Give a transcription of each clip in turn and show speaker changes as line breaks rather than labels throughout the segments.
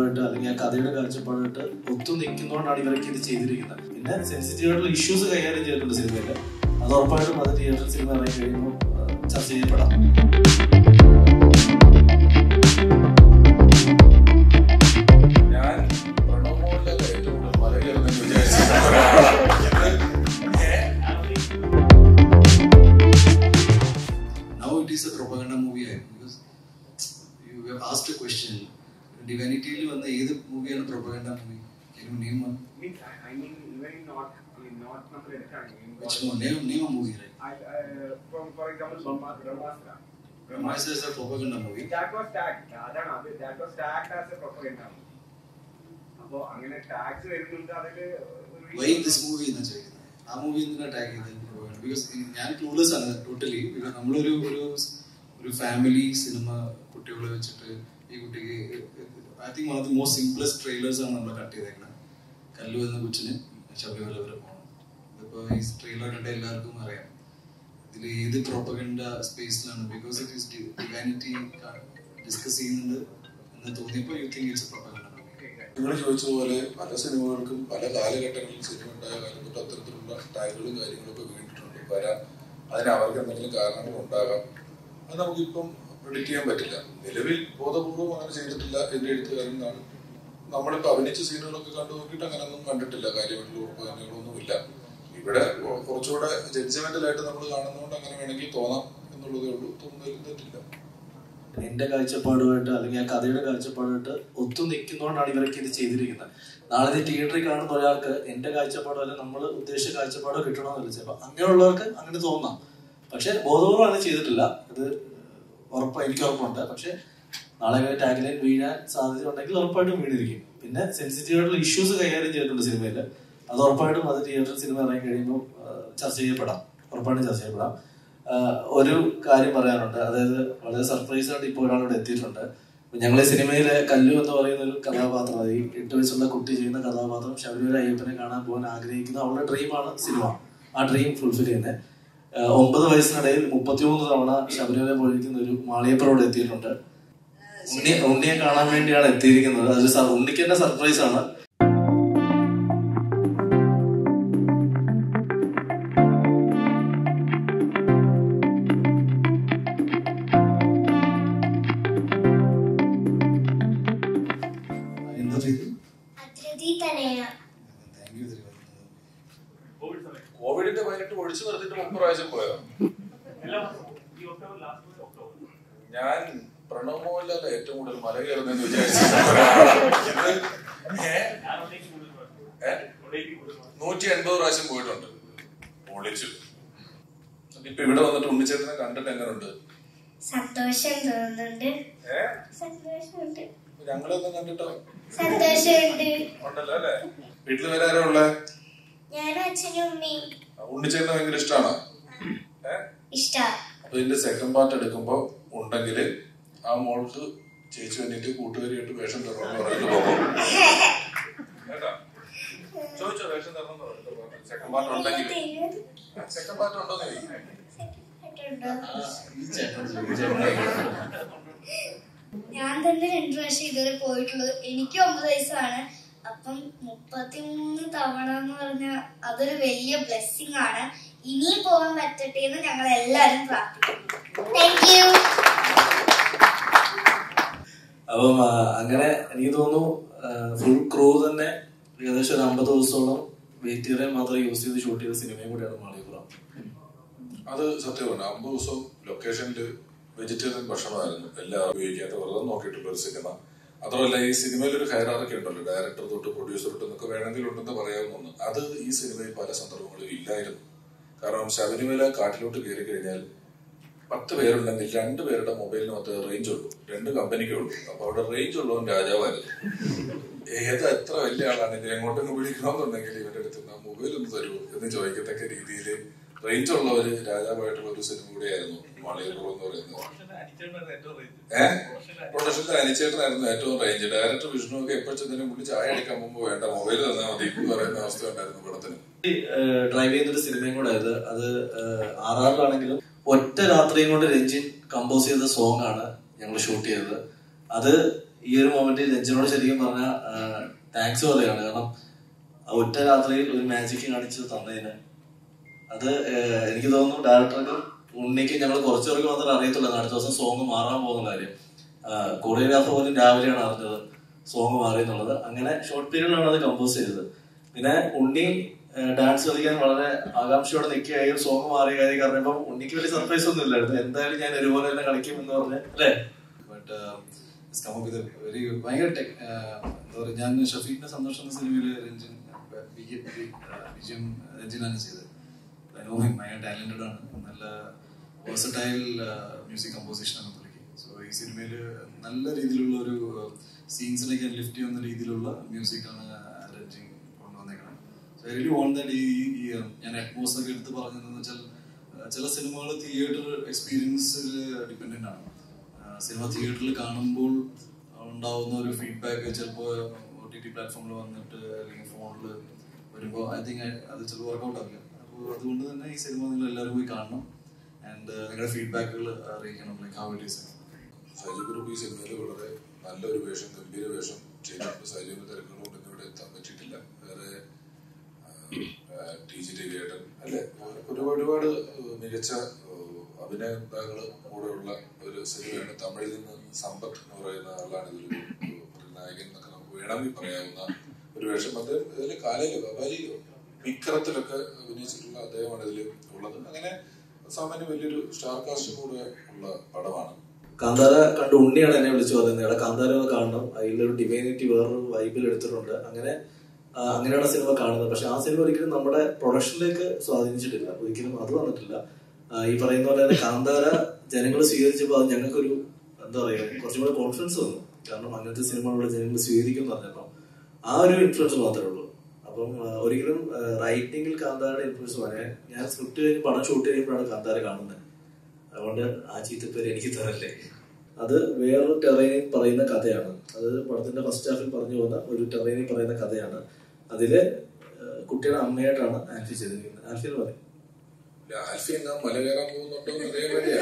കാഴ്ചപ്പാടുമായിട്ട് അല്ലെങ്കിൽ ആ കഥയുടെ കാഴ്ചപ്പാടുമായിട്ട് ഒത്തു നിൽക്കുന്നതുകൊണ്ടാണ് ഇവരൊക്കെ ഇത് ചെയ്തിരിക്കുന്നത് പിന്നെ സെൻസിറ്റീവ് ആയിട്ടുള്ള ഇഷ്യൂസ് കൈകാര്യം ചെയ്തിട്ടുണ്ട് സിനിമയിൽ അത് ഉറപ്പായിട്ടും അത് തിയേറ്റർ സിനിമ ഇറങ്ങി കഴിയുമ്പോൾ ആ, ചർച്ച ചെയ്യപ്പെടാം
ഞാൻ പ്രണവ് മോഹൻലാൽ ഏറ്റവും കൂടുതൽ മല കയറുന്നെന്ന് വിചാരിച്ചു
now it is a propaganda movie ആയിരുന്നു because you have asked a question ഡിവാനിറ്റിയിൽ വന്ന ഏത് മൂവിയാണ് propaganda movie can you name one
Means, I, I mean, even not, I mean, not നമ്മൾ എടുക്കുകയാണെങ്കിൽ
which one name name a movie right
I, uh, for, for example, Brahma, Brahmastra.
Brahmastra is a propaganda movie
That was tagged. അതാണ് അത് that was tagged as a propaganda. അപ്പോ അങ്ങനെ tags വരുന്നുണ്ട് അതില് ഒരു
why this movie എന്ന് ചോദിക്കുന്നത് ആ മൂവി എന്തിനാ ടാഗ് ചെയ്തത് ബിക്കോസ് ഞാൻ ക്ലൂലെസ് ആണ് ടോട്ടലി ബിക്കോസ് നമ്മളൊരു ഒരു ഒരു ഫാമിലി സിനിമ കുട്ടികളെ വെച്ചിട്ട് ഈ കുട്ടിക്ക് I think one of the most simplest trailers ആണ് നമ്മൾ കട്ട് ചെയ്തേക്കുന്നത് കല്ലു എന്ന കൊച്ചിന് ശബരിമല വരെ പോകണം ഇതിപ്പോ ഈ ട്രെയിലർ കണ്ട എല്ലാവർക്കും അറിയാം ഇതിൽ ഏത് പ്രോപ്പഗണ്ട സ്പേസിലാണ് because it is divinity discuss ചെയ്യുന്നുണ്ട് എന്ന് തോന്നിയപ്പോൾ യു തിങ്ക് ഇറ്റ്സ് പ്രോപ്പഗണ്ട
നിങ്ങൾ ചോദിച്ചതുപോലെ പല സിനിമകൾക്കും പല കാലഘട്ടങ്ങളിൽ സിനിമ ഉണ്ടായ കാലം തൊട്ട് അത്തരത്തിലുള്ള ടാഗുകളും കാര്യങ്ങളൊക്കെ വീണിട്ടുണ്ട് വരാം അതിന് അവർക്ക് എന്തെങ്കിലും കാരണങ്ങൾ ഉണ്ടാകാം അത് നമുക്കിപ്പം പ്രിഡിക്റ്റ് ചെയ്യാൻ പറ്റില്ല നിലവിൽ ബോധപൂർവം അങ്ങനെ ചെയ്തിട്ടില്ല എന്റെ എഴുത്തുകാരൻ എന്നാണ് നമ്മളിപ്പോ അഭിനയിച്ച സീനുകളൊക്കെ കണ്ടു നോക്കിയിട്ട് അങ്ങനെയൊന്നും കണ്ടിട്ടില്ല കാര്യമായിട്ടുള്ള ഉറപ്പുകളൊന്നുമില്ല ഇവിടെ കുറച്ചുകൂടെ ജഡ്ജ്മെന്റൽ ആയിട്ട് നമ്മൾ കാണുന്നതുകൊണ്ട് അങ്ങനെ വേണമെങ്കിൽ തോന്നാം എന്നുള്ളതേ ഉള്ളൂ തോന്നുന്നതിൽ തെറ്റില്ല
എന്റെ കാഴ്ചപ്പാടുമായിട്ട് അല്ലെങ്കിൽ ആ കഥയുടെ കാഴ്ചപ്പാടുമായിട്ട് ഒത്തു നിൽക്കുന്നതുകൊണ്ടാണ് ഇവരൊക്കെ ഇത് ചെയ്തിരിക്കുന്നത് നാളെ ഇത് തിയേറ്ററിൽ കാണുന്ന ഒരാൾക്ക് എന്റെ കാഴ്ചപ്പാടോ അല്ലെങ്കിൽ നമ്മൾ ഉദ്ദേശിച്ച കാഴ്ചപ്പാടോ കിട്ടണമെന്നില്ല ചിലപ്പോൾ അങ്ങനെയുള്ളവർക്ക് അങ്ങനെ തോന്നാം പക്ഷെ ബോധപൂർവ്വം അങ്ങനെ ചെയ്തിട്ടില്ല ഇത് ഉറപ്പ് എനിക്ക് ഉറപ്പുണ്ട് പക്ഷെ നാളെ ഇവർ ടാഗ്ലൈൻ വീഴാൻ സാധ്യത ഉണ്ടെങ്കിൽ ഉറപ്പായിട്ടും വീണിരിക്കും പിന്നെ സെൻസിറ്റീവ് ആയിട്ടുള്ള ഇഷ്യൂസ് കൈകാര്യം ചെയ്തിട്ടുണ്ട് സിനിമയിൽ അത് ഉറപ്പായിട്ടും അത് തിയേറ്റർ സിനിമ ഇറങ്ങി കഴിയുമ്പോൾ ആ, ചർച്ച ചെയ്യപ്പെടാം ഉറപ്പായിട്ടും ചർച്ച ചെയ്യപ്പെടാം ആഹ് ഒരു കാര്യം പറയാനുണ്ട് അതായത് വളരെ സർപ്രൈസ് ആയിട്ട് ഇപ്പോൾ ഒരാളിവിടെ എത്തിയിട്ടുണ്ട് ഞങ്ങളെ സിനിമയിലെ കല്ലു എന്ന് പറയുന്ന ഒരു കഥാപാത്രം ഈ എട്ട് വയസ്സുള്ള കുട്ടി ചെയ്യുന്ന കഥാപാത്രം ശബരിമല അയ്യപ്പനെ കാണാൻ പോകാൻ ആഗ്രഹിക്കുന്ന അവളുടെ ഡ്രീമാണ് സിനിമ ആ ഡ്രീം ഫുൾഫിൽ ചെയ്യുന്നത് ആഹ് ഒമ്പത് വയസ്സിനിടയിൽ മുപ്പത്തിമൂന്ന് തവണ ശബരിമല പോയിരിക്കുന്ന ഒരു മാളിയപ്പുറം എത്തിയിട്ടുണ്ട് ഉണ്ണി ഉണ്ണിയെ കാണാൻ വേണ്ടിയാണ് എത്തിയിരിക്കുന്നത് അത് സ- ഉണ്ണിക്ക് തന്നെ സർപ്രൈസ് ആണ്
എന്താ ചെയ്തു
അദ്രതി തനയ
താങ്ക് യു
കോവിഡിന്റെ പതിനെട്ട് ഒഴിച്ചു നിർത്തിയിട്ട് മുപ്പത് പ്രാവശ്യം പോയോ ഞാൻ പ്രണവ് മോഹൻലാൽ ഏറ്റവും കൂടുതൽ മല കയറുന്നെന്ന് വിചാരിച്ചു നൂറ്റി എൺപത് പ്രാവശ്യം പോയിട്ടുണ്ട് പൊളിച്ചു ഇപ്പൊ ഇവിടെ വന്നിട്ട് ഉണ്ണിച്ചേട്ടനെ കണ്ടിട്ട് എങ്ങനെയുണ്ട്
സന്തോഷം തോന്നുന്നുണ്ട്
ഏ
സന്തോഷമുണ്ട്
ഞങ്ങളൊന്നും കണ്ടിട്ടോ
സന്തോഷമുണ്ട്
ഉണ്ടല്ലോ അല്ലേ വീട്ടിൽ വേറെ ആരാ ഉള്ളേ
ഞാനും അച്ഛനും ഉമ്മയും
ഉണ്ണിച്ചേട്ടനെ ഭയങ്കര ഇഷ്ടമാണോ ഏഹ്
ഇഷ്ട
അപ്പൊ ഇതിന്റെ സെക്കൻഡ് പാർട്ട് എടുക്കുമ്പോ ഉണ്ടെങ്കിൽ ആ മോൾക്ക് ചേച്ചി വേണ്ടിട്ട് കൂട്ടുകാരിയായിട്ട് വേഷം തരണമെന്ന് പറഞ്ഞിട്ട് പോകും കേട്ടോ? ചോദിച്ചോ വേഷം തരണം സെക്കൻഡ് പാർട്ട് ഉണ്ടെങ്കിൽ സെക്കൻഡ് പാർട്ട് ഉണ്ടോ
ഈ ചേട്ടൻ ചോദിച്ചു
ഞാൻ തന്നെ രണ്ടു പ്രാവശ്യം ഇതുവരെ പോയിട്ടുള്ളത് എനിക്ക് ഒമ്പത് വയസ്സാണ് അപ്പം മുപ്പത്തിമൂന്ന് തവണ എന്ന് പറഞ്ഞാൽ അതൊരു വലിയ ബ്ലെസ്സിങ് ആണ് ഇനി പോകാൻ പറ്റട്ടെ എന്ന് ഞങ്ങൾ എല്ലാവരും പ്രാർത്ഥിക്കുന്നു താങ്ക് യു
അപ്പം ആ, അങ്ങനെ എനിക്ക് തോന്നുന്നു ഫുൾ ക്രൂ തന്നെ ഏകദേശം ഒരു അമ്പത് ദിവസത്തോളം വെയിറ്റീറിയൻ മാത്രം യൂസ് ചെയ്ത് ഷൂട്ട് ചെയ്ത സിനിമയും കൂടിയാണ് മാളികപ്പുറം
അത് സത്യമാണ് അമ്പത് ദിവസം ലൊക്കേഷനിൽ വെജിറ്റേറിയൻ ഭക്ഷണമായിരുന്നു എല്ലാം ഉപയോഗിക്കാത്ത വെറുതെ നോക്കിയിട്ടുള്ള ഒരു സിനിമ അതുമല്ല ഈ സിനിമയിൽ ഒരു ഹൈറാർക്കി ഉണ്ടല്ലോ ഡയറക്ടർ തൊട്ട് പ്രൊഡ്യൂസർ തൊട്ട് എന്നൊക്കെ വേണമെങ്കിൽ ഉണ്ടെന്ന് പറയാവുന്ന ഒന്ന് അത് ഈ സിനിമയിൽ പല സന്ദർഭങ്ങളിലും ഇല്ലായിരുന്നു കാരണം ശബരിമല കാട്ടിലോട്ട് കയറി കഴിഞ്ഞാൽ പത്ത് പേരുണ്ടെങ്കിൽ രണ്ട് പേരുടെ മൊബൈലിനകത്ത് റേഞ്ച് ഉള്ളൂ രണ്ട് കമ്പനിക്കേ ഉള്ളൂ അപ്പൊ അവിടെ റേഞ്ച് ഉള്ളവൻ രാജാവായിരുന്നു ഏത് എത്ര വലിയ ആളാണെങ്കിൽ എങ്ങോട്ടൊന്ന് വിളിക്കണമെന്നുണ്ടെങ്കിൽ ഇവരുടെ അടുത്ത് നിന്ന് മൊബൈൽ ഒന്ന് തരുമോ എന്ന് ചോദിക്കത്തക്ക രീതിയിൽ റേഞ്ച് ഉള്ളവര് രാജാവായിട്ടുള്ള ഒരു സിനിമ കൂടിയായിരുന്നു മലയാളം എന്ന് പറയുന്നത് ഏഹ് പ്രൊഡക്ഷനിൽ അനിച്ചേട്ടനായിരുന്നു ഏറ്റവും റേഞ്ച് ഡയറക്ടർ വിഷ്ണു ഒക്കെ എപ്പോ ചെന്നാലും പുള്ളി ചായ അടിക്കാൻ മുമ്പ് വേണ്ട മൊബൈൽ തന്നാൽ മതി എന്ന് പറയുന്ന അവസ്ഥ ഉണ്ടായിരുന്നു പടത്തിന്
ഡ്രൈവ് ചെയ്യുന്നൊരു സിനിമയും കൂടെ ആയത് അത് ആറാറിലാണെങ്കിലും ഒറ്റ രാത്രിയും കൊണ്ട് രഞ്ജിൻ കമ്പോസ് ചെയ്ത സോങ് ആണ് ഞങ്ങൾ ഷൂട്ട് ചെയ്തത് അത് ഈ ഒരു മൊമെന്റിൽ രഞ്ജനോട് ശരിക്കും പറഞ്ഞ താങ്ക്സ് പറയുകയാണ് കാരണം ആ ഒറ്റ രാത്രിയിൽ ഒരു മാജിക് കാണിച്ച് തന്നതിന് അത് ഏഹ്, എനിക്ക് തോന്നുന്നു ഡയറക്ടർക്ക് ഉണ്ണിക്ക് ഞങ്ങൾ കുറച്ചുപേർക്ക് മാത്രമേ അറിയത്തുള്ളൂ അടുത്ത ദിവസം സോങ് മാറാൻ പോകുന്ന കാര്യം കൊറിയോഗ്രാഫർ പോലും രാവിലെയാണ് അറിഞ്ഞത് സോങ് മാറി എന്നുള്ളത് അങ്ങനെ ഷോർട്ട് പീരീഡിലാണ് അത് കമ്പോസ് ചെയ്തത് പിന്നെ ഉണ്ണി ഡാൻസ് കളിക്കാൻ വളരെ ആകാംക്ഷയോടെ നിൽക്കുകയായും സോങ് മാറിയ കാര്യം പറഞ്ഞപ്പോൾ ഉണ്ണിക്ക് വലിയ സർപ്രൈസ് ഒന്നും ഇല്ലായിരുന്നു എന്തായാലും ഞാൻ ഒരുപോലെ തന്നെ കളിക്കും എന്ന് പറഞ്ഞ് അല്ലേ
but come up with very ഭയങ്കര ടെക് എന്താ പറയുക ഞാൻ ഷഫീഖിന്റെ സന്തോഷം എന്ന സിനിമയിൽ രഞ്ജൻ വിജയം വിജയം രഞ്ജനാണ് ചെയ്തത് I know him, ഭയങ്കര ടാലന്റഡ് ആണ് നല്ല വേഴ്സറ്റൈൽ മ്യൂസിക് കമ്പോസിഷൻ ആണ് പുള്ളിക്ക് സോ ഈ സിനിമയിൽ നല്ല രീതിയിലുള്ള ഒരു സീൻസിനൊക്കെ ലിഫ്റ്റ് ചെയ്യുന്ന രീതിയിലുള്ള മ്യൂസിക് ആണ് രഞ്ജൻ കൊണ്ടുവന്നേക്കണം so I really want that ഈ ഈ, uh, ഞാൻ അറ്റ്മോസ് ഒക്കെ എടുത്ത് പറഞ്ഞതെന്ന് വെച്ചാൽ uh, ചില സിനിമകൾ തിയേറ്റർ എക്സ്പീരിയൻസിൽ ഡിപ്പെൻഡൻ്റ് ആണ് സിനിമ തിയേറ്ററിൽ കാണുമ്പോൾ ഉണ്ടാവുന്ന ഒരു ഫീഡ്ബാക്ക് ചിലപ്പോൾ ഒ ടി ടി പ്ലാറ്റ്ഫോമിൽ വന്നിട്ട് അല്ലെങ്കിൽ ഫോണിൽ വരുമ്പോൾ ഐ തിങ്ക് അത് ചിലപ്പോൾ വർക്കൗട്ട് ആവില്ല അപ്പോൾ അതുകൊണ്ട് തന്നെ ഈ സിനിമ നിങ്ങൾ എല്ലാവരും പോയി കാണണം ആൻഡ് നിങ്ങളുടെ ഫീഡ്ബാക്കുകൾ അറിയിക്കണം like how it is
Saiju group ഈ സിനിമയിൽ വളരെ നല്ലൊരു വേഷം ഗംഭീര വേഷം ചെയ്തിട്ടുണ്ട് സൈജുവിന് തിരക്കുകൾ കൊണ്ട് ഇവിടെ എത്താൻ പറ്റിയിട്ടില്ല വേറെ ടി ജി രവിയേട്ടൻ അല്ലെ ഒരുപാട് ഒരുപാട് മികച്ച ഏഹ്, അഭിനേതാക്കള് കൂടെയുള്ള ഒരു സിനിമയാണ് തമിഴിൽ നിന്ന് സമ്പത്ത് എന്ന് പറയുന്ന ആളാണ് ഇതിലൊരു ഒരു നായകൻ എന്നൊക്കെ നമുക്ക് വേണമെങ്കിൽ പറയാവുന്ന ഒരു വേഷം അത് ഇതിൽ കാലയിലോ കപാലിയിലോ വിക്രത്തിലൊക്കെ അഭിനയിച്ചിട്ടുള്ള അദ്ദേഹമാണ് ഇതിൽ ഉള്ളത് അങ്ങനെ സാമാന്യം വലിയൊരു സ്റ്റാർ കാസ്റ്റ് കൂടെ ഉള്ള പടമാണ്
കാന്താര കണ്ട് ഉണ്ണിയാണ് എന്നെ വിളിച്ചു പറയുന്നത് എടാ കാന്താര ഒന്ന് കാണണം അതിലൊരു ഡിവൈനിറ്റി വേറൊരു വൈബിൽ എടുത്തിട്ടുണ്ട് അങ്ങനെ ആ, അങ്ങനെയാണ് സിനിമ കാണുന്നത് പക്ഷെ ആ സിനിമ ഒരിക്കലും നമ്മുടെ പ്രൊഡക്ഷനിലേക്ക് സ്വാധീനിച്ചിട്ടില്ല ഒരിക്കലും അത് വന്നിട്ടില്ല ആ, ഈ പറയുന്ന പോലെ തന്നെ കാന്താര ജനങ്ങൾ സ്വീകരിച്ചപ്പോൾ അത് ഞങ്ങൾക്കൊരു എന്താ പറയുക കുറച്ചും കൂടെ കോൺഫിഡൻസ് തന്നു കാരണം അങ്ങനത്തെ സിനിമകളുടെ ജനങ്ങൾ സ്വീകരിക്കും എന്ന് പറഞ്ഞപ്പോൾ ആ ഒരു ഇൻഫ്ലുവൻസ് മാത്രമേ ഉള്ളൂ അപ്പം ആ, ഒരിക്കലും റൈറ്റിംഗിൽ കാന്താരയുടെ ഇൻഫ്ലുവൻസ് പറയാൻ ഞാൻ സ്ക്രിപ്റ്റ് കഴിഞ്ഞ് പടം ഷൂട്ട് ചെയ്യുമ്പോഴാണ് കാന്താര കാണുന്നത് അതുകൊണ്ട് ആ ചീത്തപ്പേര് എനിക്ക് തരല്ലേ അത് വേറൊരു ടെറൈനിൽ പറയുന്ന കഥയാണ് അത് പടത്തിന്റെ ഫസ്റ്റ് ഹാഫിൽ പറഞ്ഞു പോകുന്ന ഒരു ടെറൈനിൽ പറയുന്ന കഥയാണ് അതില് ഏഹ്, കുട്ടിയുടെ അമ്മയായിട്ടാണ് ആൽഫി ചെയ്തിരിക്കുന്നത് ആൽഫി എന്ന് പറയും
ആൽഫി എന്നാ മല കയറാൻ പോകുന്നുണ്ടോ എന്ന് അറിയാൻ വേണ്ടിയാ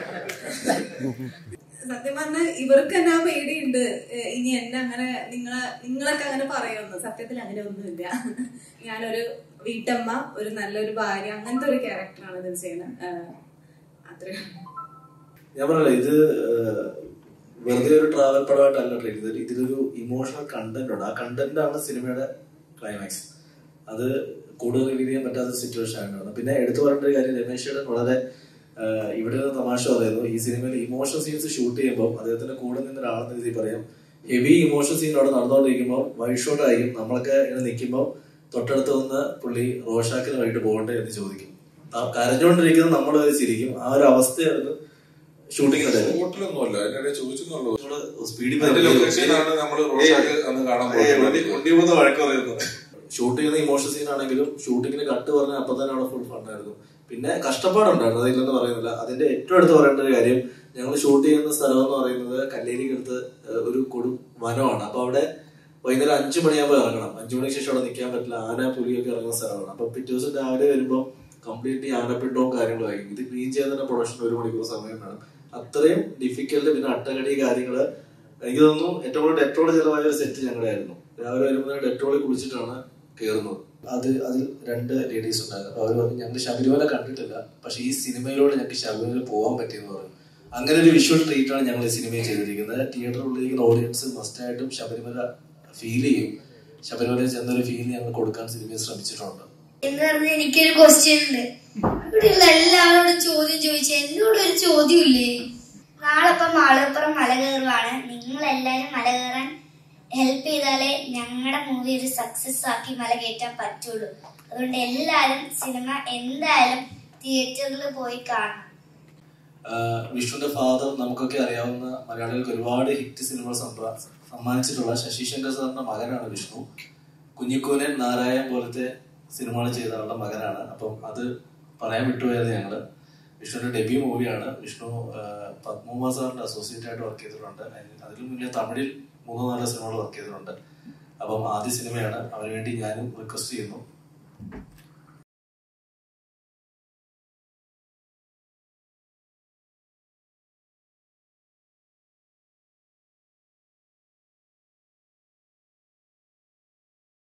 സത്യം പറഞ്ഞാൽ ഇവർക്ക് തന്നെ ആ പേടിയുണ്ട് ഏഹ് ഇനി എന്നെ അങ്ങനെ നിങ്ങളെ നിങ്ങളൊക്കെ അങ്ങനെ പറയുമെന്ന് സത്യത്തിൽ അങ്ങനെ ഒന്നുമില്ല ഞാനൊരു വീട്ടമ്മ ഒരു നല്ലൊരു ഭാര്യ അങ്ങനത്തെ ഒരു ക്യാരക്ടറാണ് ഇതിൽ ചെയ്യുന്നത് ഏഹ് അത്രേ
ഞാൻ പറയല ഇത് ഏഹ്, വെറുതെ ഒരു ട്രാവൽ പടമായിട്ടല്ല ട്രീറ്റ് ചെയ്തത് ഇതിലൊരു ഇമോഷണൽ കണ്ടന്റ് ഉണ്ട് ആ കണ്ടന്റ് ആണ് സിനിമയുടെ ക്ലൈമാക്സ് അത് കൂടുതൽ റിവീൽ ചെയ്യാൻ പറ്റാത്ത സിറ്റുവേഷൻ ആണ് പിന്നെ എടുത്തു പറയേണ്ട ഒരു കാര്യം രമേശ് ചേട്ടൻ വളരെ ആഹ്, ഇവിടെ ഒരു തമാശ പറയുന്നു ഈ സിനിമയിൽ ഇമോഷൻ സീൻസ് ഷൂട്ട് ചെയ്യുമ്പോൾ അദ്ദേഹത്തിന്റെ കൂടെ നിന്ന് ഒരാളെന്ന് രീതി പറയാം ഹെവി ഇമോഷൻ സീൻ അവിടെ നടന്നുകൊണ്ടിരിക്കുമ്പോൾ വൈഡ് ഷോട്ട് ആയിരിക്കും നമ്മളൊക്കെ ഇങ്ങനെ നിൽക്കുമ്പോൾ തൊട്ടടുത്ത് വന്ന് പുള്ളി റോഷാക്കിന് വൈകിട്ട് പോകണ്ടേ എന്ന് ചോദിക്കും ആ കരഞ്ഞുകൊണ്ടിരിക്കുന്നത് നമ്മൾ ചിരിക്കും ആ ഒരു അവസ്ഥയായിരുന്നു ഷൂട്ടിംഗ് ഉണ്ടായിരുന്നു
ഹോട്ടലൊന്നുമല്ല അതിനിടെ ചോദിച്ചെന്നുള്ളൂ
സ്പീഡിൽ
അതിന്റെ ലൊക്കേഷനാണ് നമ്മൾ റോഷാക്ക് അന്ന് കാണാൻ പോയത്
ഷൂട്ട് ചെയ്യുന്ന ഇമോഷൻ സീൻ ആണെങ്കിലും ഷൂട്ടിങ്ങിന് കട്ട് പറഞ്ഞ അപ്പൊ തന്നെ അവിടെ ഫുൾ ഫണ്ടായിരുന്നു പിന്നെ കഷ്ടപ്പാടുണ്ടായിരുന്നു അതില്ലെന്ന് പറയുന്നില്ല അതിന്റെ ഏറ്റവും അടുത്ത് പറയേണ്ട ഒരു കാര്യം ഞങ്ങൾ ഷൂട്ട് ചെയ്യുന്ന സ്ഥലം എന്ന് പറയുന്നത് കല്ലേരിക്കടുത്ത് ഏഹ്, ഒരു കൊടു വനമാണ് അപ്പൊ അവിടെ വൈകുന്നേരം അഞ്ചു മണിയാകുമ്പോൾ ഇറങ്ങണം അഞ്ചു മണിക്ക് ശേഷം അവിടെ നിൽക്കാൻ പറ്റില്ല ആന പുലിയൊക്കെ ഇറങ്ങുന്ന സ്ഥലമാണ് അപ്പൊ പിറ്റേ ദിവസം രാവിലെ വരുമ്പോൾ കംപ്ലീറ്റ് ആനപ്പിണ്ടവും കാര്യങ്ങളും ആയിരിക്കും ഇത് ക്ലീൻ ചെയ്യാൻ തന്നെ പ്രൊഡക്ഷൻ ഒരു മണിക്കൂർ സമയം വേണം അത്രയും ഡിഫിക്കൽട്ട് പിന്നെ അട്ടകടി കാര്യങ്ങള് എനിക്ക് തോന്നുന്നു ഏറ്റവും കൂടുതൽ ഡെറ്റോൾ ചിലവായ ഒരു സെറ്റ് ഞങ്ങളുടെ ആയിരുന്നു രാവിലെ വരുമ്പോൾ ഡെറ്റോളിൽ കുളിച്ചിട്ടാണ് കയറുന്നത് അത് അതിൽ രണ്ട് ലേഡീസ് ഉണ്ടായിരുന്നു അപ്പൊ അവർ പറഞ്ഞു ഞങ്ങൾ ശബരിമല കണ്ടിട്ടില്ല പക്ഷെ ഈ സിനിമയിലൂടെ ഞങ്ങൾക്ക് ശബരിമല പോകാൻ പറ്റിയെന്ന് പറഞ്ഞു അങ്ങനെ ഒരു വിഷ്വൽ ട്രീറ്റ് ആണ് ഞങ്ങൾ ഈ സിനിമയിൽ ചെയ്തിരിക്കുന്നത് തിയേറ്ററിൽ ഉള്ളിരിക്കുന്ന ഓഡിയൻസ് മസ്റ്റായിട്ടും ശബരിമല ഫീൽ ചെയ്യും ശബരിമലയിൽ ചെന്നൊരു ഫീൽ ഞങ്ങൾ കൊടുക്കാൻ സിനിമയിൽ ശ്രമിച്ചിട്ടുണ്ട്
എന്ന് പറഞ്ഞ എനിക്കൊരു ക്വസ്റ്റ്യൻ ഉണ്ട് ഇവിടെയുള്ള എല്ലാവരോടും ചോദ്യം ചോദിച്ച എന്നോട് ഒരു ചോദ്യം ഇല്ലേ നാളെ ഇപ്പം മാളികപ്പുറം മല കയറുവാണ് നിങ്ങൾ എല്ലാരും മല കയറാൻ ഹെൽപ്പ് ചെയ്താലേ ഞങ്ങളുടെ മൂവി ഒരു സക്സസ് ആക്കി മല കയറ്റാൻ പറ്റുള്ളൂ അതുകൊണ്ട് എല്ലാരും സിനിമ എന്തായാലും തിയേറ്ററിൽ പോയി കാണണം
ആഹ് വിഷ്ണുവിന്റെ ഫാദർ നമുക്കൊക്കെ അറിയാവുന്ന മലയാളികൾക്ക് ഒരുപാട് ഹിറ്റ് സിനിമകൾ സംഭ- സമ്മാനിച്ചിട്ടുള്ള ശശി ശങ്കർ സാറിന്റെ മകനാണ് വിഷ്ണു കുഞ്ഞിക്കൂനൻ നാരായൺ പോലത്തെ സിനിമകൾ ചെയ്ത ആളുടെ മകനാണ് അപ്പം അത് പറയാൻ വിട്ടുപോയത് ഞങ്ങള് വിഷ്ണുവിന്റെ ഡെബ്യൂ മൂവിയാണ് വിഷ്ണു ആഹ് പത്മകുമാർ സാറിന്റെ അസോസിയേറ്റ് ആയിട്ട് വർക്ക് ചെയ്തിട്ടുണ്ട് അതിന് അതിലും മുന്നേ തമിഴിൽ മൂന്നോ നാലോ സിനിമകൾ വർക്ക് ചെയ്തിട്ടുണ്ട് അപ്പം ആദ്യ സിനിമയാണ് അവന് വേണ്ടി ഞാനും റിക്വസ്റ്റ് ചെയ്യുന്നു